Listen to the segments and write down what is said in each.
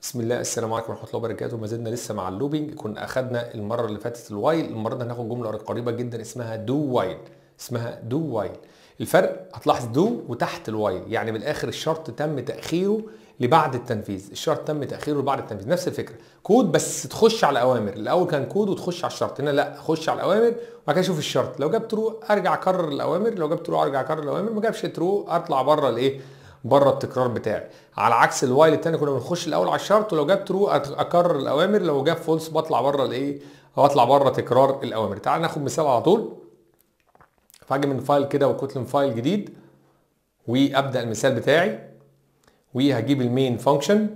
بسم الله السلام عليكم ورحمه الله وبركاته ما زلنا لسه مع اللوبينج كنا اخدنا المره اللي فاتت الوايل المره دي هناخد جمله قريبه جدا اسمها دو وايل اسمها دو وايل الفرق هتلاحظ دو وتحت الوايل يعني من الاخر الشرط تم تاخيره لبعد التنفيذ الشرط تم تاخيره لبعد التنفيذ نفس الفكره كود بس تخش على اوامر الاول كان كود وتخش على الشرط هنا لا اخش على الاوامر وبعد كده اشوف الشرط لو جاب ترو ارجع اكرر الاوامر لو جاب ترو ارجع اكرر الاوامر ما جابش ترو اطلع بره الايه بره التكرار بتاعي على عكس الوايل التاني كنا بنخش الاول على الشرط ولو جاب ترو اكرر الاوامر لو جاب فولس بطلع بره الايه او اطلع بره تكرار الاوامر تعال ناخد مثال على طول فاجي من فايل كده وكتلم فايل جديد وابدا المثال بتاعي وهجيب المين فانكشن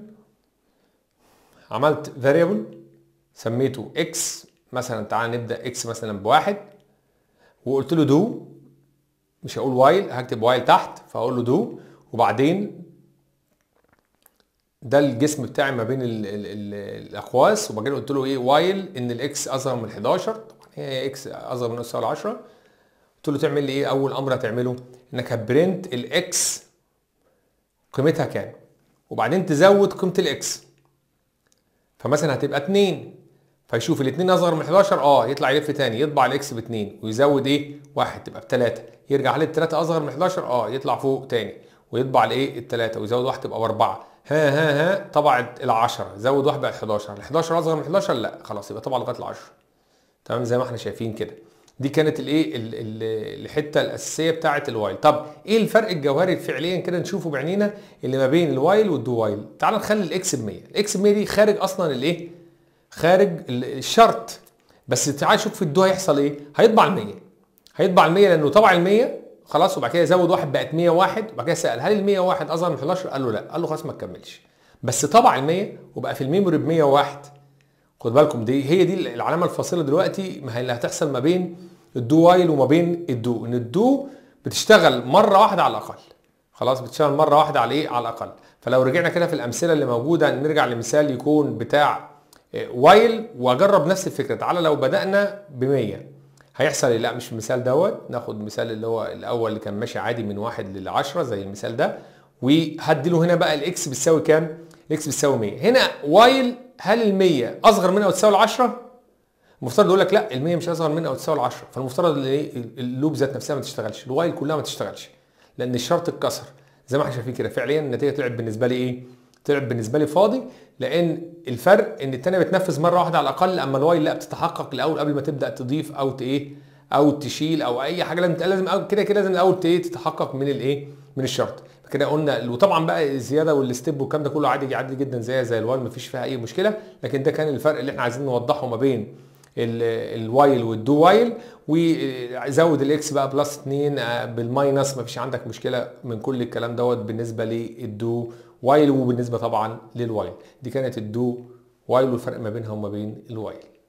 عملت فاريبل سميته اكس مثلا تعال نبدا اكس مثلا بواحد وقلت له دو مش هقول وايل هكتب وايل تحت فاقول له دو وبعدين ده الجسم بتاعي ما بين ال ال ال الاقواس وبعدين قلت له ايه وايل ان الاكس اصغر من 11 طبعا هي اكس اصغر من يساوي 10 قلت له تعمل لي ايه اول امر هتعمله انك هتبرنت الاكس قيمتها كام وبعدين تزود قيمه الاكس فمثلا هتبقى 2 فيشوف الاثنين اصغر من 11 اه يطلع يلف تاني يطبع الاكس ب 2 ويزود ايه واحد تبقى بثلاثه يرجع عليه الثلاثه اصغر من 11 اه يطلع فوق تاني ويطبع الايه الثلاثه ويزود واحد تبقى باربعه ها ها ها طبع ال10 زود واحد بقى 11 ال 11 اصغر من 11 لا خلاص يبقى طبع لغايه ال 10 تمام زي ما احنا شايفين كده دي كانت الايه الحته الاساسيه بتاعه الوايل طب ايه الفرق الجوهري فعليا كده نشوفه بعينينا اللي ما بين الوايل والدو وايل تعال نخلي الاكس ب 100 الاكس ب 100 دي خارج اصلا الايه خارج الشرط بس تعال شوف في الدو هيحصل ايه هيطبع ال 100 هيطبع ال 100 لانه طبع ال 100 خلاص وبعد كده يزود واحد بقت 101 وبعد كده سال هل ال 101 اصغر من 11 قال له لا قال له خلاص ما تكملش بس طبع ال 100 وبقى في الميموري ب 101 خد بالكم دي هي دي العلامه الفاصله دلوقتي ما هي اللي هتحصل ما بين الدو وايل وما بين الدو ان الدو بتشتغل مره واحده على الاقل خلاص بتشتغل مره واحده على ايه على الاقل فلو رجعنا كده في الامثله اللي موجوده نرجع لمثال يكون بتاع وايل واجرب نفس الفكره تعالى لو بدانا ب 100 هيحصل ايه لا مش المثال دوت ناخد مثال اللي هو الاول اللي كان ماشي عادي من واحد ل 10 زي المثال ده وهدي له هنا بقى الاكس بتساوي كام الاكس بتساوي 100 هنا وايل هل ال 100 اصغر منها او تساوي 10 المفترض يقول لك لا ال 100 مش اصغر منها او تساوي 10 فالمفترض اللوب ذات نفسها ما تشتغلش الوايل كلها ما تشتغلش لان الشرط اتكسر زي ما احنا شايفين كده فعليا النتيجه طلعت بالنسبه لي ايه طلعت بالنسبه لي فاضي لان الفرق ان الثانيه بتنفذ مره واحده على الاقل اما الوايل لا بتتحقق الاول قبل ما تبدا تضيف او ايه او تشيل او اي حاجه لازم لازم كده كده لازم الاول تتحقق من الايه من الشرط كده قلنا وطبعا بقى الزياده والستيب والكلام ده كله عادي عادي جدا زي زي الوايل مفيش فيها اي مشكله لكن ده كان الفرق اللي احنا عايزين نوضحه ما بين الوايل والدو وايل وزود الاكس بقى بلس 2 بالماينس مفيش عندك مشكله من كل الكلام دوت بالنسبه للدو وايل وبالنسبه طبعا للوايل دي كانت الدو وايل والفرق ما بينها وما بين الوايل